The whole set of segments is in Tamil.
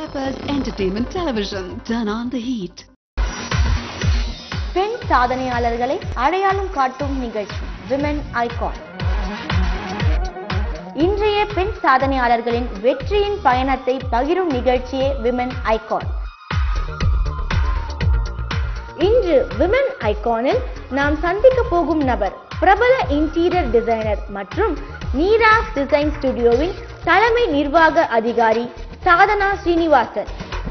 Peppers Entertainment Television. Turn on the heat. பெண் சாதனையாளர்களை அடையாளம் காட்டும் நிகழ்ச்சி விமன் ஐகான் இன்றைய பெண் சாதனையாளர்களின் வெற்றியின் பயணத்தை பகிரும் நிகழ்ச்சியே விமன் ஐகான் இன்று விமன் ஐகானில் நாம் சந்திக்க போகும் நபர் பிரபல இன்டீரியர் டிசைனர் மற்றும் நீராஸ் டிசைன் ஸ்டுடியோவின் தலைமை நிர்வாக அதிகாரி Sadhana Srinivasan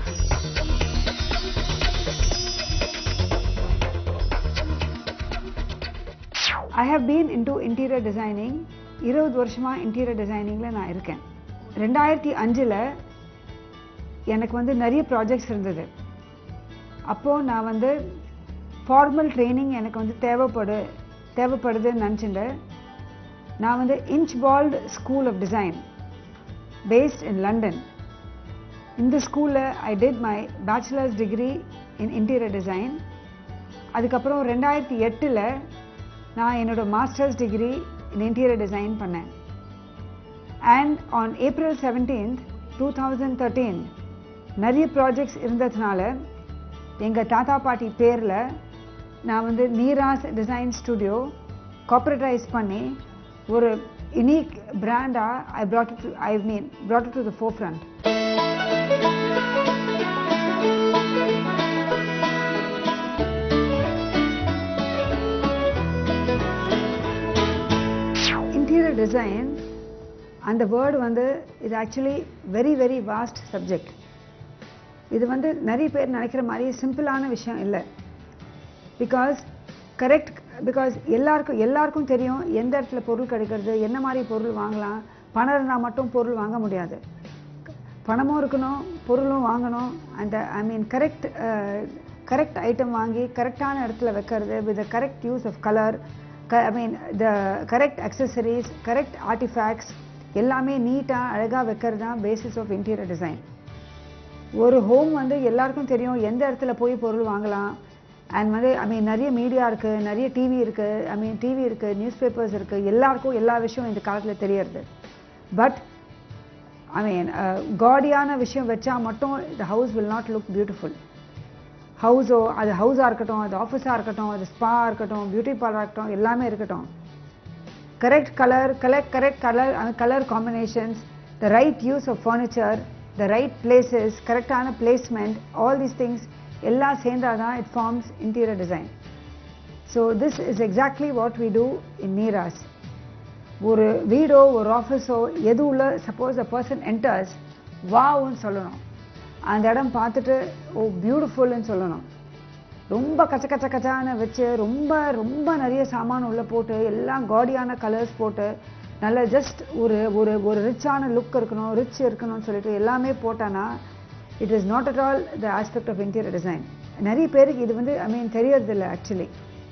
I have been into interior designing இருபது வருஷமாக இன்டீரியர் டிசைனிங்கில் நான் இருக்கேன் ரெண்டாயிரத்தி அஞ்சில் எனக்கு வந்து நிறைய ப்ராஜெக்ட்ஸ் இருந்தது அப்போது நான் வந்து ஃபார்மல் ட்ரைனிங் எனக்கு வந்து தேவைப்படு தேவைப்படுதுன்னு நினச்சிட்டு நான் வந்து Inchbald school of design based in London இந்த ஸ்கூலில் I did my bachelors degree in interior design அதுக்கப்புறம் ரெண்டாயிரத்தி எட்டில் நான் என்னோட masters degree in interior design பண்ணேன் and on April seventeenth two thousand thirteen நிறைய ப்ராஜெக்ட்ஸ் இருந்ததுனால எங்கள் தாத்தா பாட்டி பேரில் நான் வந்து நீராஸ் டிசைன் ஸ்டுடியோ காப்பரேட்டைஸ் பண்ணி ஒரு யுனீக் பிராண்டாக I brought it to I mean brought it to the forefront interior design அந்த வேர்டு வந்து இது actually very very vast subject இது வந்து நிறைய பேர் நினைக்கிற மாதிரி சிம்பிளான விஷயம் இல்லை பிகாஸ் கரெக்ட் பிகாஸ் எல்லாருக்கும் எல்லாருக்கும் தெரியும் எந்த இடத்துல பொருள் கிடைக்கிறது என்ன மாதிரி பொருள் வாங்கலாம் பணம் இருந்தால் மட்டும் பொருள் வாங்க முடியாது பணமும் இருக்கணும் பொருளும் வாங்கணும் அந்த I mean correct correct item வாங்கி கரெக்டான இடத்துல வைக்கிறது with the correct use of colour I mean the correct accessories correct artifacts எல்லாமே நீட்டாக அழகாக வைக்கிறது தான் பேசிஸ் ஆஃப் இன்டீரியர் டிசைன் ஒரு ஹோம் வந்து எல்லாருக்கும் தெரியும் எந்த இடத்துல போய் பொருள் வாங்கலாம் அண்ட் வந்து ஐ மீன் நிறைய மீடியா இருக்குது நிறைய டிவி இருக்குது ஐ மீன் டிவி இருக்குது நியூஸ் பேப்பர்ஸ் இருக்குது எல்லாருக்கும் எல்லா விஷயம் இந்த காலத்தில் தெரியறது பட் ஐ மீன் காடியான விஷயம் வச்சா மட்டும் the house will not look beautiful ஹவுஸோ அது ஹவுஸாக இருக்கட்டும் அது ஆஃபீஸாக இருக்கட்டும் அது ஸ்பா இருக்கட்டும் பியூட்டி பார்லராக இருக்கட்டும் எல்லாமே இருக்கட்டும் correct color, correct, correct color, uh, color combinations, the right use of furniture, the right places, correctaன placement, all these things எல்லாம் சேர்ந்தாதான் it forms interior design. So this is exactly what we do in Neeras. ஒரு வீடோ ஒரு ஆஃபீஸோ எது உள்ள சப்போஸ் அ பர்சன் என்டர்ஸ் வாவுன்னு சொல்லணும் அந்த இடம் பார்த்துட்டு ஓ பியூட்டிஃபுல்னு சொல்லணும் ரொம்ப கச்ச கச்ச கச்சான வச்சு ரொம்ப ரொம்ப நிறைய சாமான் உள்ளே போட்டு எல்லாம் காடியான கலர்ஸ் போட்டு நல்ல ஜஸ்ட் ஒரு ஒரு ஒரு ரிச்சான லுக் இருக்கணும் ரிச் இருக்கணும்னு சொல்லிட்டு எல்லாமே போட்டானா it is not at all the aspect of interior design நிறைய பேருக்கு இது வந்து ஐ மீன் தெரியறதில்ல ஆக்சுவலி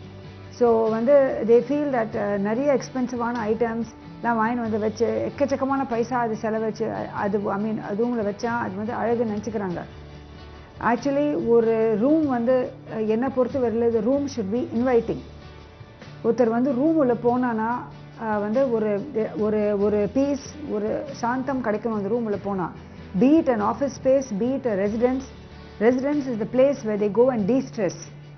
ஸோ வந்து தே ஃபீல் தட் நிறைய எக்ஸ்பென்சிவான ஐட்டம்ஸ் எல்லாம் வாங்கிட்டு வந்து வச்சு எக்கச்சக்கமான பைசா அது செலவச்சு அது ஐ மீன் அதுவும் வச்சா அது வந்து அழகு நினச்சிக்கிறாங்க ஆக்சுவலி ஒரு ரூம் வந்து அஹ், என்னை பொறுத்த வரையில் இது ரூம் ஷுட் பி இன்வைட்டிங் ஒருத்தர் வந்து ரூம் உள்ள போனானா அஹ், வந்து ஒரு ஒரு ஒரு பீஸ் ஒரு சாந்தம் கிடைக்கணும் அந்த ரூம் உள்ள போனால் be it and office space be it a residence residence is the place where they go and de-stress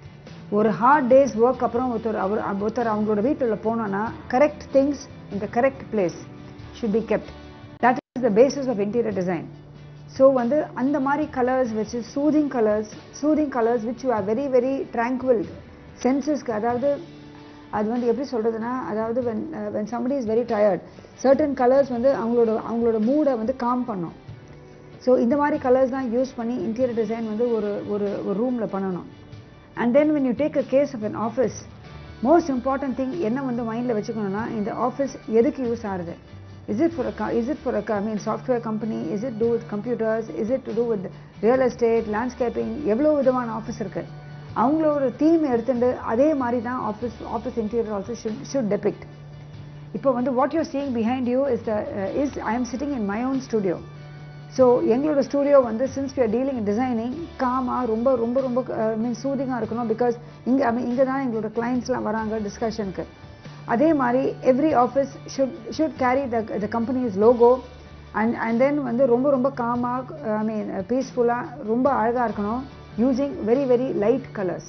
ஒரு ஹார்ட் டேஸ் ஒர்க் அப்புறம் ஒருத்தர் அவர் ஒருத்தர் அவங்களோட வீட்டுள்ள போனோன்னா correct things in the correct place should be kept that is the basis of interior design so வந்து அந்த மாதிரி கலர்ஸ் வச்சு soothing colours soothing colours which you are very very tranquil சென்சஸ்க்கு அதாவது அது வந்து எப்படி சொல்கிறதுனா அதாவது when when somebody is very tired certain colours வந்து அவங்களோட அவங்களோட மூடை வந்து காம் பண்ணும் ஸோ இந்த மாதிரி கலர்ஸ் தான் யூஸ் பண்ணி இன்டீரியர் டிசைன் வந்து ஒரு ஒரு ஒரு ரூமில் பண்ணணும் and then when you take a case of an office most important thing என்ன வந்து மைண்டில் வச்சுக்கணும்னா இந்த ஆஃபீஸ் எதுக்கு யூஸ் ஆகுது is it for is it for I mean software company is it do with computers is it to do with real estate landscaping எவ்வளோ விதமான ஆஃபீஸ் இருக்குது அவங்களோட தீம் எடுத்துட்டு அதே மாதிரி தான் office office interior also should should depict இப்போ வந்து what you're seeing behind you is the is I am sitting in my own studio so எங்களோட ஸ்டூடியோ வந்து since we are dealing in designing காமாக ரொம்ப ரொம்ப ரொம்ப மீன் சூதிங்காக இருக்கணும் பிகாஸ் இங்கே ஐ மீன் இங்கே தான் எங்களோட கிளைண்ட்ஸ்லாம் வராங்க டிஸ்கஷனுக்கு அதே மாதிரி every office should should carry the the company's logo and and then வந்து ரொம்ப ரொம்ப காமாக ஐ மீன் பீஸ்ஃபுல்லாக ரொம்ப அழகாக இருக்கணும் using very very light colours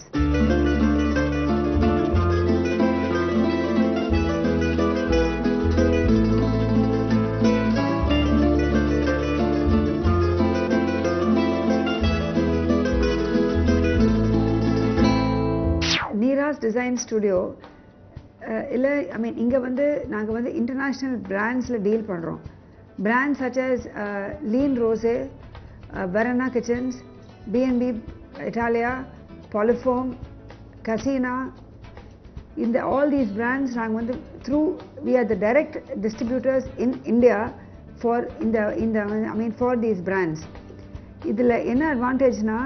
Neeras design studio இல்லை ஐ மீன் இங்கே வந்து நாங்கள் வந்து இன்டர்நேஷ்னல் பிராண்ட்ஸில் டீல் பண்ணுறோம் brands such as Ligne Roset Varenna kitchens BNB Italia Poliform Cassina இந்த ஆல் தீஸ் பிராண்ட்ஸ் நாங்கள் வந்து through we are the direct distributors in India for இந்த இந்த I mean for these brands இதில் என்ன அட்வான்டேஜ்னா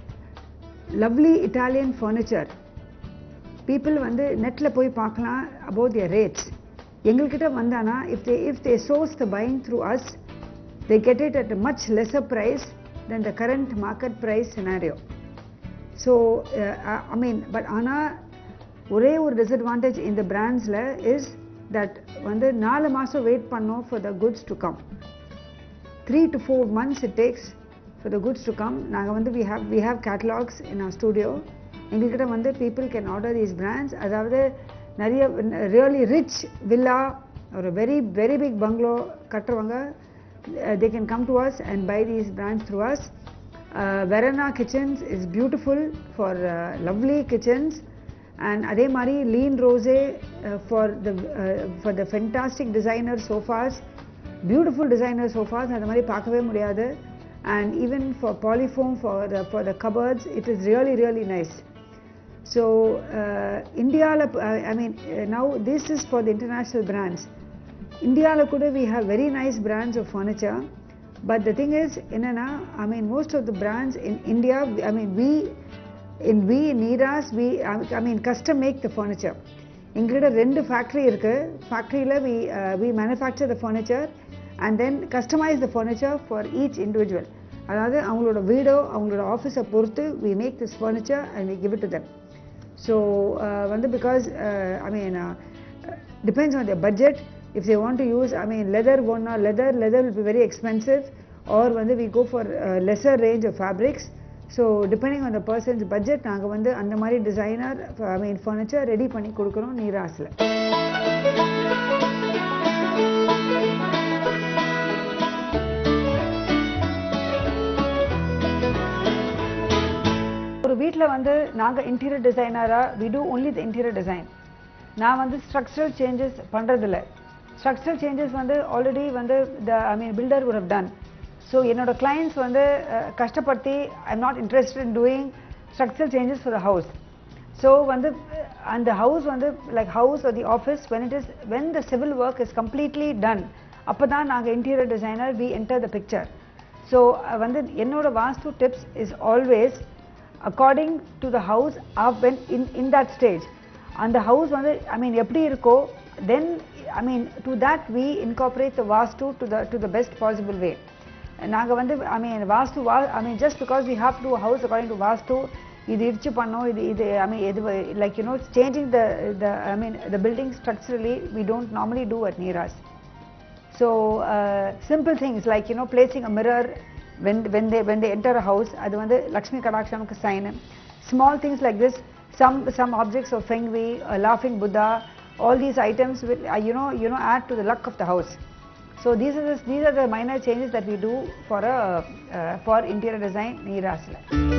லவ்லி இட்டாலியன் ஃபர்னிச்சர் பீப்புள் வந்து நெட்டில் போய் பார்க்கலாம் அபவுட் தியர் ரேட்ஸ் எங்கள்கிட்ட வந்தானா if they if they source the buying through us they get it at much lesser price then the current market price scenario so I mean but ஆனால் ஒரே ஒரு டிஸ்அட்வான்டேஜ் இந்த பிராண்ட்ஸில் இஸ் தட் வந்து நாலு மாதம் வெயிட் பண்ணோம் for the goods to come three to four months it takes for the goods to come நாங்கள் வந்து we have we have catalogs in our studio எங்கள்கிட்ட வந்து people can order these brands அதாவது நிறைய ரியலி ரிச் வில்லா ஒரு வெரி வெரி பிக் பங்களோ கட்டுறவங்க they can come to us and buy these brands through us Varenna kitchens is beautiful for lovely kitchens and அதே மாதிரி lean ரோஸே for the for the fantastic designer sofas beautiful designer sofas அந்த மாதிரி பார்க்கவே முடியாது and even for polyfoam for the, for the cupboards it is really really nice so uh, india uh, i mean uh, now this is for the international brands india kuda we have very nice brands of furniture but the thing is enna i mean most of the brands in india i mean we in we in Neeras we i mean custom make the furniture எங்ககிட்ட ரெண்டு ஃபேக்ட்ரி இருக்கு ஃபேக்ட்ரியில் we we manufacture the furniture and then customise the furniture for each individual அதாவது அவங்களோட வீடோ அவங்களோட ஆஃபீஸை பொறுத்து we make this furniture and we give it to them so வந்து because I mean depends on the budget if they want to use I mean leather ஒன்னா leather leather will be very expensive or வந்து we go for lesser range of fabrics so depending on the persons budget நாங்கள் வந்து அந்த மாதிரி designer I mean furniture ready பண்ணி கொடுக்குறோம் நீராஸில் ஒரு வீட்டில் வந்து நாங்கள் இன்டீரியர் டிசைனராக we do only the interior design நான் வந்து ஸ்ட்ரக்சரல் சேஞ்சஸ் பண்ணுறதில்ல ஸ்ட்ரக்சரல் சேஞ்சஸ் வந்து ஆல்ரெடி வந்து the I mean builder would have done so என்னோட கிளைண்ட்ஸ் வந்து கஷ்டப்படுத்தி I am not interested in doing structural changes for the house so வந்து அந்த ஹவுஸ் வந்து like house or the office when it is when the civil work is completely done அப்போ தான் நாங்கள் interior designer we enter the picture so வந்து என்னோட vastu tips is always according to the house of when in in that stage அந்த ஹவுஸ் வந்து ஐ மீன் எப்படி இருக்கோ then I mean to that we incorporate the vastu to the to the best possible way நாங்கள் வந்து ஐ மீன் வாஸ்து வா I mean just because we have to house according to vastu இது இடிச்சு பண்ணோம் இது இது ஐ மீன் எது like you know changing the the I mean the building structurally we don't normally do at Neeras So uh, simple things like you know placing a mirror when when they when they enter a house அது வந்து Lakshmi கடாட்சம்க்கு sign small things like this some some objects of feng shui a laughing buddha all these items will uh, you know you know add to the luck of the house so these are the, these are the minor changes that we do for a uh, for interior design நீராஸ்ல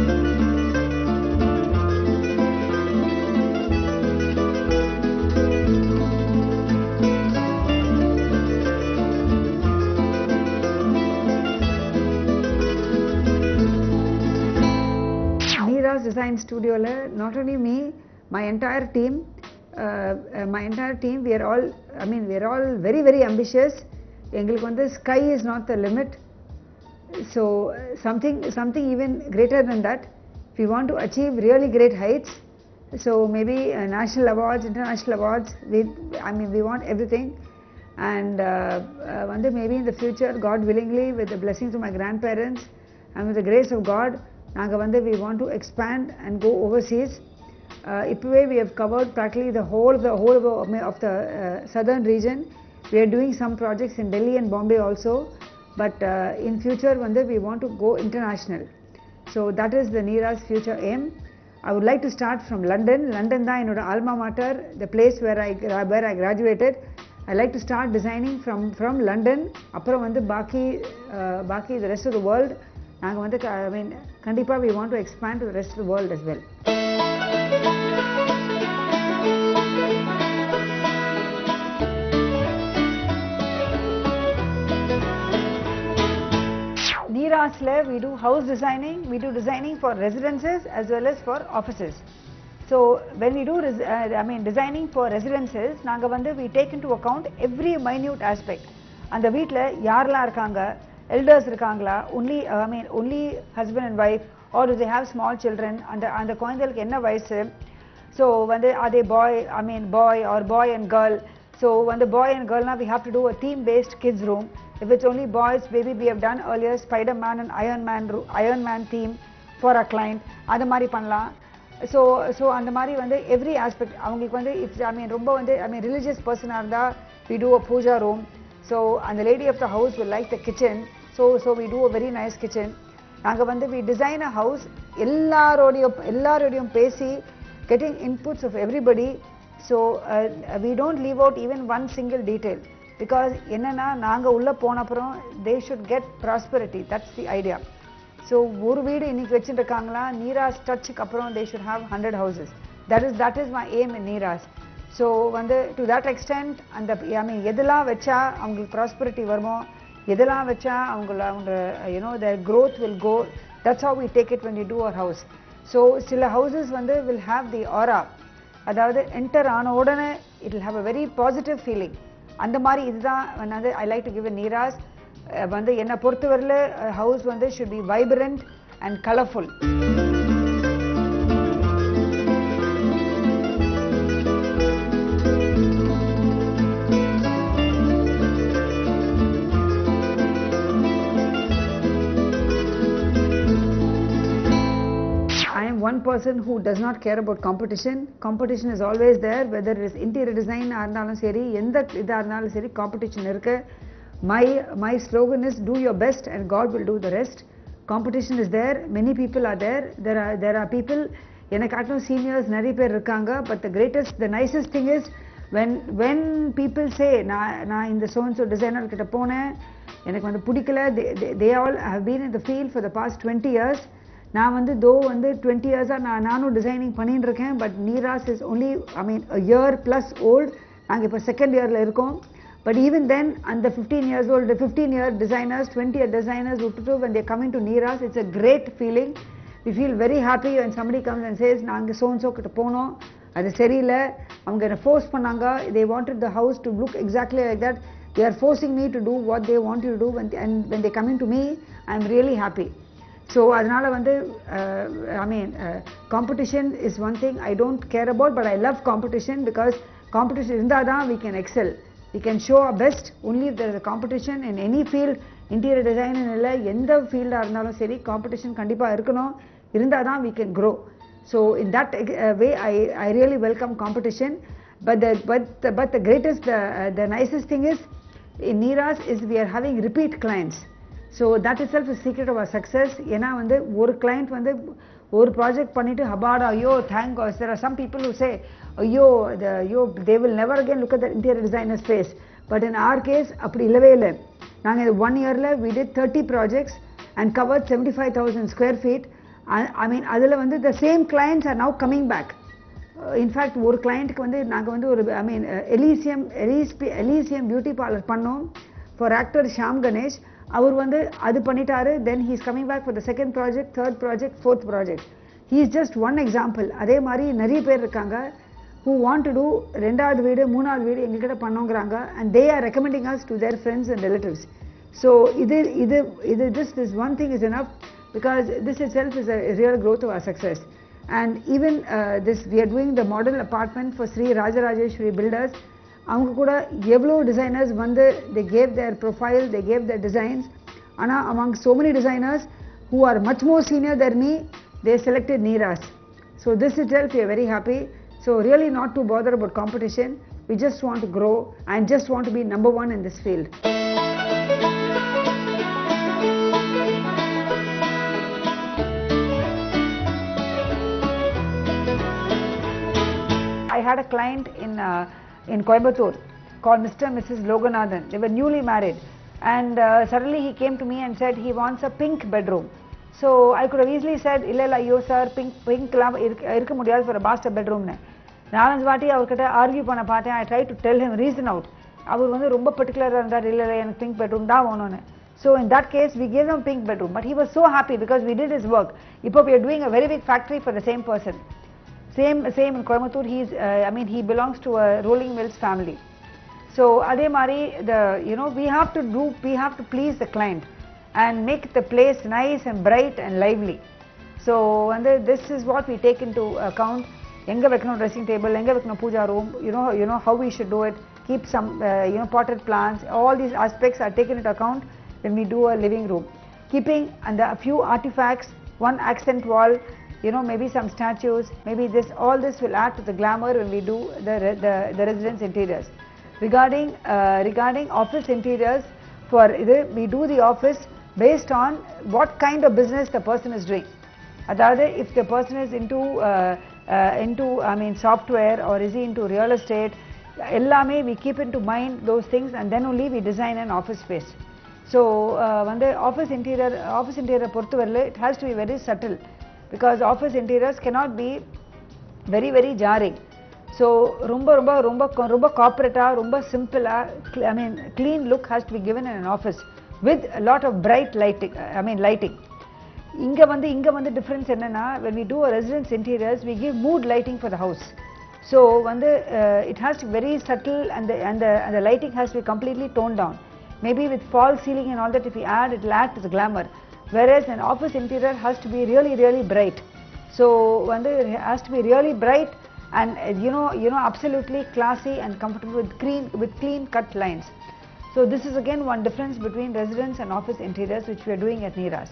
Neera's design studio la not only me my entire team uh, uh, my entire team we are all i mean we are all very very ambitious எங்களுக்கு வந்து sky is not the limit so uh, something something even greater than that if we want to achieve really great heights so maybe uh, national awards international awards we i mean we want everything and uh, uh, one day maybe in the future god willingly with the blessings of my grandparents and with the grace of god நாங்கள் வந்து we want to expand and go overseas uh, இப்பவே we have covered practically the whole of the whole of the, of the uh, southern region we are doing some projects in delhi and bombay also but uh, in future வந்து we want to go international so that is the Neera's future aim I would like to start from London London தான் என்னோட alma mater the place where I gra- where I graduated I like to start designing from from London அப்புறம் வந்து பாக்கி uh, பாக்கி the rest of the world நாங்க வந்து க- I mean கண்டிப்பா we want to expand to the rest of the world as well Neerasle, we do house designing, we do designing for residences as well as for offices. So when we do, res- uh, I mean designing for residences, நாங்க வந்து we take into account every minute aspect. அந்த வீட்ல யாரெல்லாம் இருக்காங்க, elders இருக்காங்களா, only uh, I mean only husband and wife, or do they have small children, அந்த அந்த குழந்தைகளுக்கு என்ன வயசு, so வந்து are they boy, I mean boy or boy and girl, so when the boy and girl now we have to do a theme based kids room. If it's only boys, maybe we have done earlier Spider-Man and Iron Man, ro- Iron Man theme for a client. அந்த மாதிரி பண்ணலாம் ஸோ ஸோ அந்த மாதிரி வந்து எவ்ரி ஆஸ்பெக்ட் அவங்களுக்கு வந்து இட்ஸ் ஐ மீன் ரொம்ப வந்து ஐ மீன் ரிலீஜியஸ் பர்சனாக இருந்தால் we do a puja room so அந்த lady of the house will like the kitchen so so we do a very nice kitchen நாங்கள் வந்து வி டிசைன் அ ஹவுஸ் எல்லாரோடையும் எல்லாரோடையும் பேசி getting inputs of everybody so we don't leave out even one single detail because என்னன்னா நாங்கள் உள்ளே போன அப்புறம் they should get prosperity that's the idea so ஒரு வீடு இன்னைக்கு வச்சுட்டு இருக்காங்களா நீராஸ் டச்சுக்கு அப்புறம் they should have hundred houses that is that is my aim in Neera's so வந்து டு தட் எக்ஸ்டென்ட் அந்த ஐ மீன் எதெல்லாம் வச்சா அவங்களுக்கு ப்ராஸ்பரிட்டி வருமோ எதெல்லாம் வச்சா அவங்கள அவங்க you know the growth will go that's how we take it when you do our house so சில ஹவுசஸ் வந்து வில் ஹாவ் தி ஆரா அதாவது என்டர் ஆன உடனே it will have a very positive feeling அந்த மாதிரி இதுதான் வந்து I like to give Neera's வந்து என்னை பொறுத்தவரையில் ஹவுஸ் வந்து should be vibrant and colourful I am one person who does not care about competition. Competition is always there, whether it is interior design ஆ இருந்தாலும் சரி எந்த இதாக இருந்தாலும் சரி competition இருக்கு my my slogan is do your best and God will do the rest. Competition is there, many people are there. There are there are people எனக்கு காட்டும் seniors நிறைய பேர் இருக்காங்க but the greatest the nicest thing is when when people say நான் நான் இந்த so and so designer கிட்ட போனேன் எனக்கு வந்து பிடிக்கல they, they, they all have been in the field for the past 20 years நான் வந்து தோ வந்து டுவெண்ட்டி இயர்ஸாக நான் நானும் டிசைனிங் பண்ணிட்டு இருக்கேன் but Neera's is only I mean year plus old நாங்கள் இப்போ செகண்ட் இயரில் இருக்கோம் பட் ஈவன் தென் அந்த fifteen years old fifteen year designers twenty year designers விட்டுட்டு when they coming to Neera's it's a great feeling we feel very happy when somebody comes and says நாங்கள் so and so கிட்ட போனோம் அது சரியில்லை அவங்க என்னை ஃபோர்ஸ் பண்ணாங்க they wanted the house to look exactly like that they are forcing me to do what they want you to do when and when they coming to me I am really happy so அதனால் வந்து I mean competition is one thing I don't care about but I love competition because competition இருந்தால் தான் we can excel we can show a best only if there competition in any field interior design இல்லை எந்த ஃபீல்டாக இருந்தாலும் சரி காம்படிஷன் கண்டிப்பாக இருக்கணும் இருந்தால் தான் we can grow so in that way I I really welcome competition but the but but the greatest the nicest thing is in Neera's is we are having repeat clients. So that itself secret of success ஏன்னா வந்து ஒரு கிளைண்ட் வந்து ஒரு ப்ராஜெக்ட் பண்ணிட்டு ஹபாடா ஐயோ thank there are some people say ஐயோ the ஐயோ they will never again look at the interior designer space but in our case அப்படி இல்லவே இல்லை நாங்கள் இது ஒன் இயரில் we did thirty projects and cover seventy five thousand square feet I mean அதில் வந்து the same clients are now coming back in fact ஒரு கிளைண்ட்டுக்கு வந்து நாங்கள் வந்து ஒரு ஐ மீன் எலீசியம் எலீஸ்பி எலீசியம் பியூட்டி பார்லர் பண்ணோம் ஃபார் ஆக்டர் ஷாம் கணேஷ் அவர் வந்து அது பண்ணிட்டாரு then he is coming back for the second project third project fourth project he is just one example அதே மாதிரி நிறைய பேர் இருக்காங்க ஹூ வாண்ட் டு டூ ரெண்டாவது வீடு மூணாவது வீடு எங்ககிட்ட பண்ணோங்கிறாங்க and they are recommending us to their friends and relatives so இது இது இது this this one thing is enough because this itself is a real growth of our success and even uh, this we are doing the model apartment for Sri Rajarajeshwari builders அவங்க கூட எவ்வளோ டிசைனர்ஸ் வந்து they gave their profile they gave their designs ஆனால் among so many designers who are much more senior than me they selected Neera's so this itself we are very happy so really not to bother about competition we just want to grow and just want to be number one in this field had a client in, uh, in Coimbatore called Mr. and Mrs. Loganathan. They were newly married. And uh, suddenly he came to me and said he wants a pink bedroom. So I could have easily said, இல்ல இல்ல ஐயோ சார் பிங்க் பிங்க்லாம் இருக்க இருக்க முடியாது ஃபார் மாஸ்டர் பெட்ரூம்னு நாலஞ்சு வாட்டி அவர்கிட்ட ஆர்கியூ பண்ண பார்த்தேன் I try to tell him reason out அவர் வந்து ரொம்ப பர்டிகுலராக இருந்தார் இல்லை இல்லை எனக்கு பிங்க் பெட்ரூம் தான் வேணும்னு so in that case we gave him pink bedroom but he was so happy because we did his work இப்போ we are doing a very big factory for the same person same same in Coimbatore he's I mean he belongs to a rolling mills family so அதே மாதிரி the you know we have to do we have to please the client and make the place nice and bright and lively so வந்து this is what we take into account எங்கே வைக்கணும் ட்ரெஸ்ஸிங் டேபிள் எங்கே வைக்கணும் puja room you know you know how we should do it keep some you know potted plants all these aspects are taken it account when we do a living room. Keeping and a few artifacts, one accent wall, you know, maybe some statues, maybe this, all this will add to the glamour when we do the, re- the, the residence interiors. Regarding, uh, regarding office interiors, for இது, we do the office based on what kind of business the person is doing. அதாவது if the person is into uh, uh, into I mean software or is he into real estate எல்லாமே we keep into mind those things and then only we design an office space. So வந்து ஆஃபீஸ் இன்டீரியர் ஆஃபீஸ் இன்டீரியரை பொறுத்தவரையில் it has to be very subtle because office interiors cannot be very very jarring so ரொம்ப ரொம்ப ரொம்ப கொ- ரொம்ப காப்பரேட்டாக ரொம்ப சிம்பிளாக I mean clean look has to be given in an office with a lot of bright lighting I mean lighting இங்க வந்து இங்க வந்து டிஃபரன்ஸ் என்னன்னா when we do a residence interiors we give mood lighting for the house so வந்து uh, it has to be very subtle and the and the and the lighting has to be completely toned down maybe with false ceiling and all that if we add it will add to the glamour whereas an office interior has to be really really bright so வந்து it has to be really bright and uh, you know you know absolutely classy and comfortable with clean with clean cut lines so this is again one difference between residence and office interiors which we are doing at Neeras.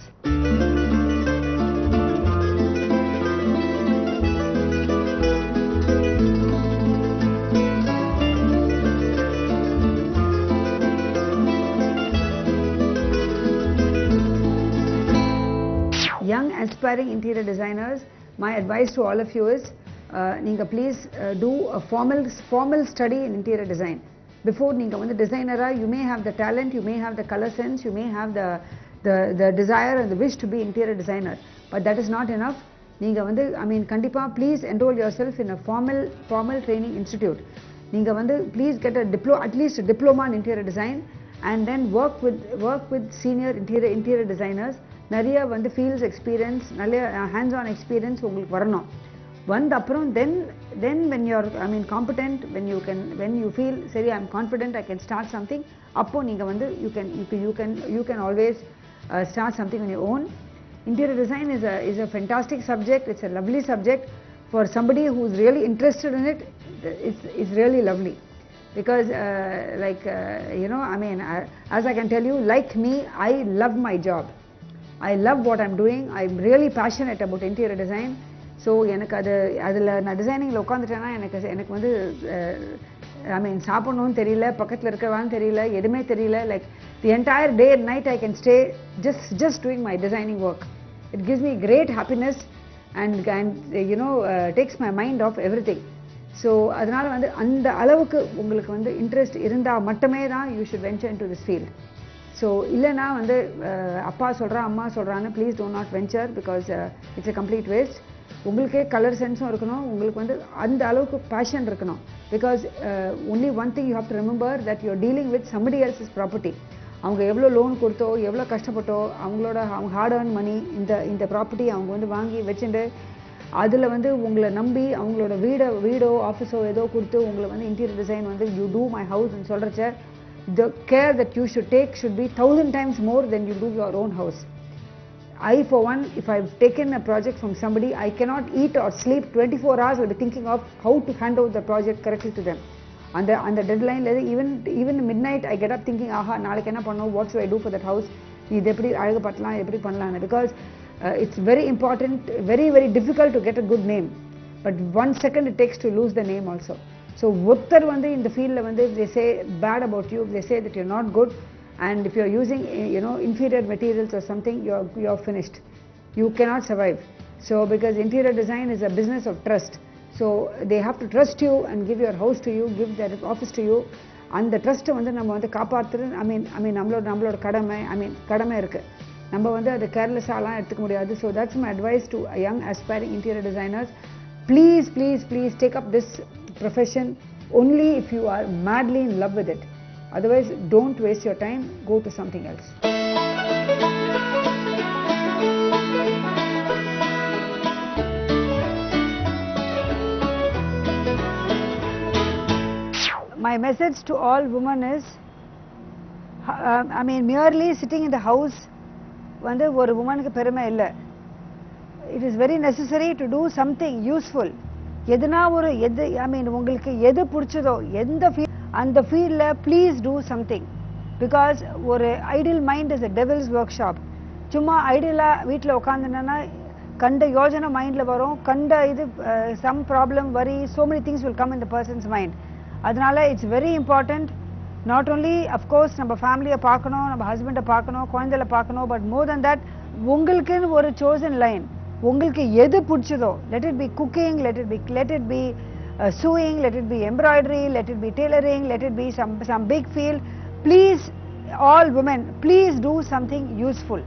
young aspiring interior designers my advice to all of you is uh, நீங்க please uh, do a formal formal study in interior design before நீங்க வந்து designer you may have the talent you may have the color sense you may have the the the desire and the wish to be interior designer but that is not enough நீங்க வந்து I mean கண்டிப்பா please enroll yourself in a formal formal training institute நீங்க வந்து please get a diplo at least a diploma in interior design and then work with work with senior interior interior designers நிறைய வந்து ஃபீல்ட்ஸ் எக்ஸ்பீரியன்ஸ் நிறைய ஹேண்ட்ஸ் ஆன் எக்ஸ்பீரியன்ஸ் உங்களுக்கு வரணும் வந்த அப்புறம் then then when you're I mean competent when you can when you feel சரி I am confident I can start something அப்போ நீங்கள் வந்து you can you can you can always start something in you own interior design is a is a fantastic subject it's a lovely subject for somebody who's really interested in it it's it's really lovely because uh, like uh, you know i mean I, as i can tell you like me i love my job I love what I'm doing. I'm really passionate about interior design. So எனக்கு அது அதில் நான் டிசைனிங்கில் உட்காந்துட்டேன்னா எனக்கு எனக்கு வந்து ஐ மீன் சாப்பிடணும்னு தெரியல பக்கத்தில் இருக்கிறவான்னு தெரியல எதுவுமே தெரியல like the entire day and night I can stay just just doing my designing work it gives me great happiness and and you know takes my mind off everything so அதனால் வந்து அந்த அளவுக்கு உங்களுக்கு வந்து இன்ட்ரெஸ்ட் இருந்தால் மட்டுமே தான் you should venture into this field so இல்லைன்னா வந்து அஹ், அப்பா சொல்கிறா அம்மா சொல்கிறான்னு please do not venture because it's a complete waste உங்களுக்கே கலர் சென்ஸும் இருக்கணும் உங்களுக்கு வந்து அந்த அளவுக்கு பேஷன் இருக்கணும் because only one thing you have to remember that you're dealing with somebody else's property அவங்க எவ்வளோ லோன் கொடுத்தோ எவ்வளோ கஷ்டப்பட்டோ அவங்களோட அவங்க ஹார்ட் earn மணி இந்த இந்த ப்ராப்பர்ட்டி அவங்க வந்து வாங்கி வச்சுட்டு அதில் வந்து உங்களை நம்பி அவங்களோட வீடோ வீடோ ஆஃபீஸோ ஏதோ கொடுத்து உங்களை வந்து இன்டீரியர் டிசைன் வந்து யூ டூ மை ஹவுஸ்ன்னு சொல்கிறச்ச the care that you should take should be thousand times more than you do your own house. I, for one, if I've taken a project from somebody, I cannot eat or sleep 24 hours. I'll be thinking of how to hand over the project correctly to them. அந்த அந்த டெட்லைனில் even even midnight I get up thinking ஆஹா நாளைக்கு என்ன பண்ணணும் what should I do for that house இது எப்படி அழகுபடுத்தலாம் எப்படி பண்ணலாம்னு because it's very important very very difficult to get a good name but one second it takes to lose the name also so ஒருத்தர் வந்து இந்த ஃபீல்டில் வந்து they say bad about you they say that you not good and if you are using you know inferior materials or something you you are finished you cannot survive. So because interior design is a business of trust. So they have to trust you and give your house to you give their office to you அந்த ட்ரஸ்ட்டை வந்து நம்ம வந்து காப்பாற்றுறது ஐ மீன் ஐ மீன் நம்மளோட நம்மளோட கடமை ஐ மீன் கடமை இருக்குது நம்ம வந்து அது கேர்லெஸ்ஸாலாம் எடுத்துக்க முடியாது so that's my advice to young aspiring interior designers please please please take up this profession only if you are madly in love with it otherwise don't waste your time go to something else my message to all women is uh, I mean merely sitting in the house வந்து ஒரு உமனுக்கு பெருமை இல்லை it is very necessary to do something useful எதுனா ஒரு எது ஐ மீன் உங்களுக்கு எது பிடிச்சதோ எந்த ஃபீல் அந்த ஃபீல்டில் ப்ளீஸ் டூ சம்திங் பிகாஸ் ஒரு ideal mind is a devil's workshop சும்மா ஐடியலாக வீட்டில் உட்காந்துனா கண்ட யோஜனை மைண்டில் வரும் கண்ட இது சம் ப்ராப்ளம் வரி so many things will come in the person's mind அதனால it's very important not only of course நம்ம ஃபேமிலியை பார்க்கணும் நம்ம ஹஸ்பண்டை பார்க்கணும் குழந்தைகளை பார்க்கணும் பட் மோர் தென் தட் உங்களுக்குன்னு ஒரு சோசன் லைன் உங்களுக்கு எது பிடிச்சதோ let it be cooking let it be let it be sewing let it be embroidery let it be tailoring let it be some some big field please all women please do something useful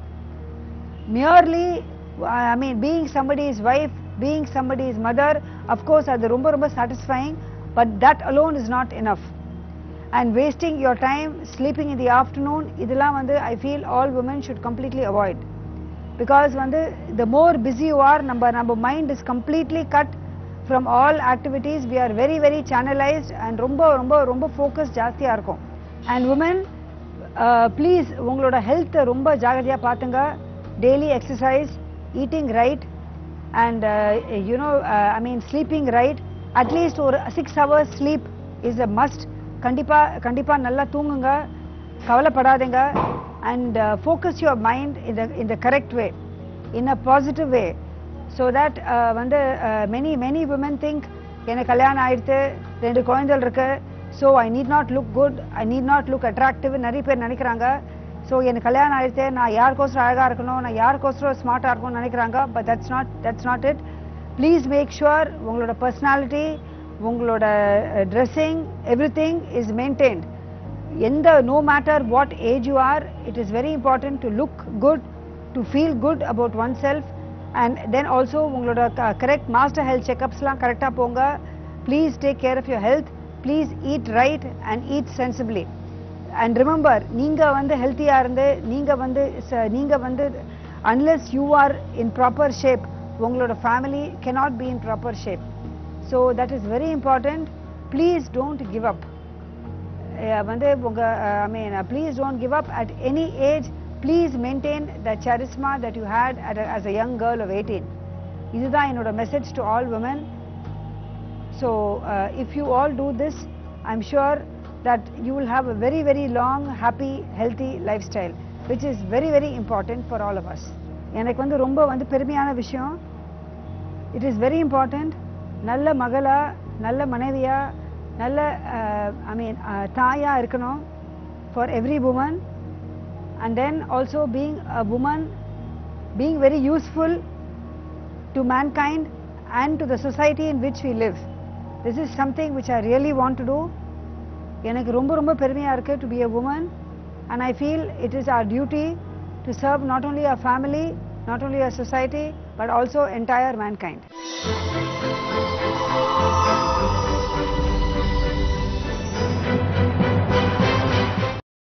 merely I mean being somebody's wife, being somebody's mother, of course அது ரொம்ப ரொம்ப satisfying, but that alone is not enough. And wasting your time sleeping in the afternoon, இதெல்லாம் வந்து I feel all women should completely avoid. Because வந்து the more busy you are, நம்ம நம்ம mind is completely cut from all activities. We are very very channelized and ரொம்ப ரொம்ப ரொம்ப focus ஜாஸ்தியா இருக்கும். And women, uh, please உங்களோட ஹெல்த் ரொம்ப ஜாகிரதையா பார்த்துங்க daily exercise, eating right, and uh, you know, uh, I mean, sleeping right. At least ஒரு six hours sleep is a must. கண்டிப்பா கண்டிப்பா நல்லா தூங்குங்க கவலைப்படாதீங்க and uh, focus your mind in the in the correct way, in a positive way, so that uh, வந்து uh, many many women think எனக்கு கல்யாணம் ஆயிடுத்து ரெண்டு குழந்தைகள் இருக்கு so I need not look good I need not look attractive நிறைய பேர் நினைக்கிறாங்க ஸோ எனக்கு கல்யாணம் ஆயிடுச்சு நான் யாருக்கோசரம் அழகாக இருக்கணும் நான் யாருக்கோசரம் ஸ்மார்ட்டாக இருக்கணும்னு நினைக்கிறாங்க but that's not that's not it please make sure உங்களோட பர்சனாலிட்டி உங்களோட dressing everything is maintained எந்த no matter what age you are it is very important to look good to feel good about oneself and then also உங்களோட கரெக்ட் மாஸ்டர் ஹெல்த் செக்அப்ஸ்லாம் கரெக்டாக போங்க please take care of your health please eat right and eat sensibly and remember நீங்க வந்து ஹெல்த்தியா இருந்து நீங்க வந்து ச- நீங்க வந்து unless you are in proper shape உங்களோட family cannot be in proper shape so that is very important please don't give up வந்து உங்க I mean please don't give up at any age please maintain the charisma that you had at a, as a young girl of 18 இதுதான் என்னோட message to all women So uh, if you all do this, I'm sure that you will have a very, very long, happy, healthy lifestyle, which is very, very important for all of us. எனக்கு வந்து ரொம்ப வந்து பெருமையான விஷயம் இட் இஸ் வெரி இம்பார்ட்டண்ட் நல்ல மகளா நல்ல மனைவியா நல்ல ஐ மீன் தாயா இருக்கணும் for every woman and then also being a woman being very useful to mankind and to the society in which we live. This is something which I really want to do. எனக்கு ரொம்ப ரொம்ப பெருமையா இருக்கு to be a woman and I feel it is our duty to serve not only our family, not only our society, but also entire mankind.